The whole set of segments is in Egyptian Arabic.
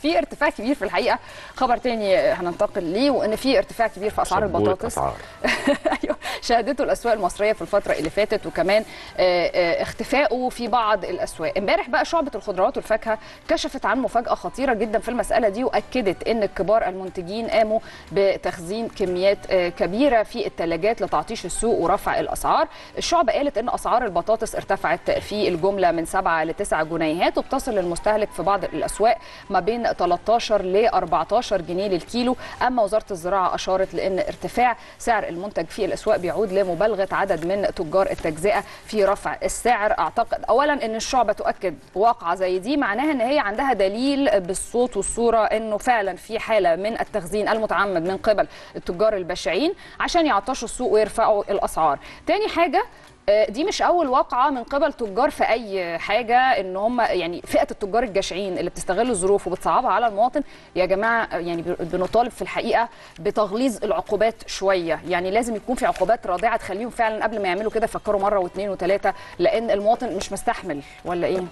في ارتفاع كبير في الحقيقه خبر تاني هننتقل ليه وان في ارتفاع كبير في اسعار شبورة البطاطس أسعار. ايوه شهدته الاسواق المصريه في الفتره اللي فاتت وكمان آه، آه، اختفائه في بعض الاسواق امبارح بقى شعبه الخضروات والفاكهه كشفت عن مفاجاه خطيره جدا في المساله دي واكدت ان كبار المنتجين قاموا بتخزين كميات آه، كبيره في الثلاجات لتعطيش السوق ورفع الاسعار الشعبه قالت ان اسعار البطاطس ارتفعت في الجمله من 7 ل 9 جنيهات وبتصل للمستهلك في بعض الاسواق ما بين 13 ل 14 جنيه للكيلو اما وزاره الزراعه اشارت لان ارتفاع سعر المنتج في الاسواق بيعود لمبالغه عدد من تجار التجزئه في رفع السعر اعتقد اولا ان الشعبه تؤكد واقعه زي دي معناها ان هي عندها دليل بالصوت والصوره انه فعلا في حاله من التخزين المتعمد من قبل التجار البشعين عشان يعطشوا السوق ويرفعوا الاسعار تاني حاجه آه، دي مش اول واقعه من قبل تجار في اي حاجه ان هم يعني فئه التجار الجشعين اللي بتستغل الظروف وبتصعبها على المواطن يا جماعه يعني بنطالب في الحقيقه بتغليظ العقوبات شويه يعني لازم يكون في عقوبات رادعه تخليهم فعلا قبل ما يعملوا كده يفكروا مره واثنين وثلاثه لان المواطن مش مستحمل ولا ايه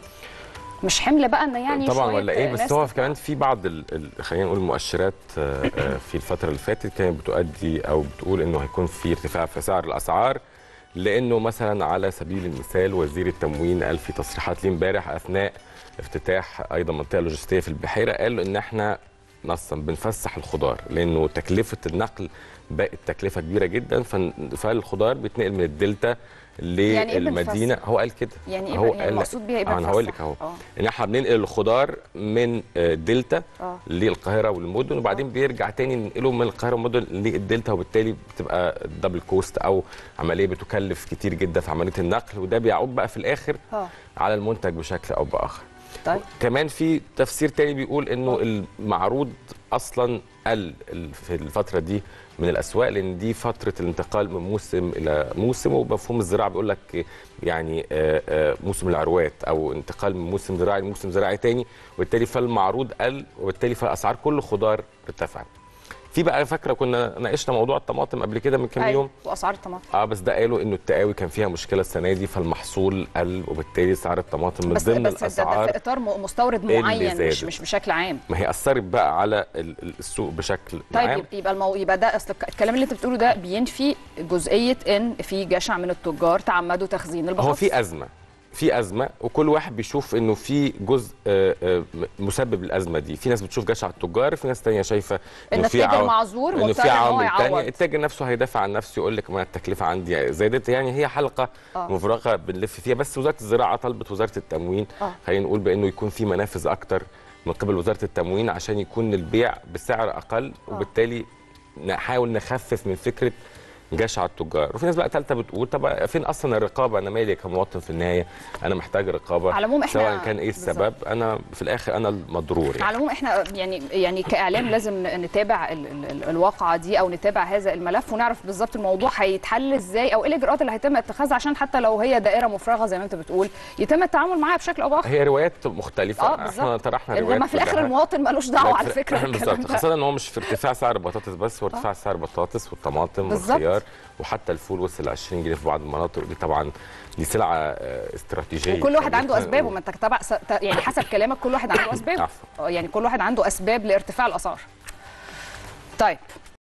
مش حمل بقى ان يعني طبعا شوية ولا ايه بس ناس هو كمان في بعض ال... ال... خلينا نقول مؤشرات آه، آه، في الفتره اللي فاتت كانت بتؤدي او بتقول انه هيكون في ارتفاع في سعر الاسعار لانه مثلا على سبيل المثال وزير التموين قال في تصريحات ليه امبارح اثناء افتتاح ايضا منطقه لوجستيه في البحيره قال ان احنا نصا بنفسح الخضار لانه تكلفه النقل بقت تكلفه كبيره جدا فن- فالخضار بيتنقل من الدلتا يعني إيه للمدينه هو قال كده يعني ايه هو بقى- يعني المقصود بيها ايه آه، انا هقول لك بنفسح؟ اهو آه. ان احنا بننقل الخضار من آه، الدلتا آه. للقاهره والمدن وبعدين بيرجع تاني ننقله من القاهره والمدن للدلتا وبالتالي بتبقى دبل كوست او عمليه بتكلف كتير جدا في عمليه النقل وده بيعود بقى في الاخر آه. على المنتج بشكل او باخر طيب كمان في تفسير تاني بيقول انه المعروض اصلا قل ال- في الفتره دي من الاسواق لان دي فتره الانتقال من موسم الى موسم ومفهوم الزراعه بيقول لك يعني آه، آه، موسم العروات او انتقال من موسم زراعي لموسم زراعي تاني وبالتالي فالمعروض قل وبالتالي فاسعار كل خضار ارتفعت. في بقى فاكره كنا ناقشنا موضوع الطماطم قبل كده من كام أيوة، يوم واسعار الطماطم اه بس ده قالوا انه التقاوي كان فيها مشكله السنه دي فالمحصول قل وبالتالي سعر الطماطم من بس ضمن بس ده- ده الاسعار في اطار م- مستورد اللي معين مش زادت. مش بشكل عام ما هي اثرت بقى على ال- ال- السوق بشكل طيب عام يبقى- يبقى المو... يبقى ده اصل الكلام اللي انت بتقوله ده بينفي جزئيه ان في جشع من التجار تعمدوا تخزين البطاطس هو في ازمه في ازمه وكل واحد بيشوف انه في جزء آه، آه، مسبب الازمه دي في ناس بتشوف جشع التجار في ناس تانية شايفه إن انه في التاجر عوامل معذور انه مضطر في إن هو عوامل يعوض. تانية التاجر نفسه هيدافع عن نفسه يقول لك ما التكلفه عندي زادت يعني هي حلقه آه. مفرغه بنلف فيها بس وزاره الزراعه طلبت وزاره التموين آه. خلينا نقول بانه يكون في منافذ اكتر من قبل وزاره التموين عشان يكون البيع بسعر اقل وبالتالي نحاول نخفف من فكره جشع التجار وفي ناس بقى ثالثه بتقول طب فين اصلا الرقابه انا مالي كمواطن في النهايه انا محتاج رقابه على العموم إحنا- سواء كان ايه بالظبط. السبب انا في الاخر انا المضرور يعني. على العموم احنا يعني يعني كاعلام لازم نتابع ال ال ال الواقعه دي او نتابع هذا الملف ونعرف بالظبط الموضوع هيتحل ازاي او ايه الاجراءات اللي هيتم اتخاذها عشان حتى لو هي دائره مفرغه زي ما انت بتقول يتم التعامل معاها بشكل او باخر هي روايات مختلفه اه احنا بالظبط طرحنا روايات انما في الاخر كلها. المواطن ملوش دعوه على لكن- فكره بالكلام بالظبط ده. خاصه ان هو مش في ارتفاع سعر البطاطس بس هو ارتفاع سعر البطاطس والطماطم بالظبط. والخيار وحتى الفول وصل ل 20 جنيه في بعض المناطق دي طبعا دي سلعه آه، استراتيجيه وكل واحد عنده خلينا اسبابه نقول. ما انت تبع س- ت- يعني حسب كلامك كل واحد عنده اسبابه عفوا. آه، يعني كل واحد عنده اسباب لارتفاع الاسعار طيب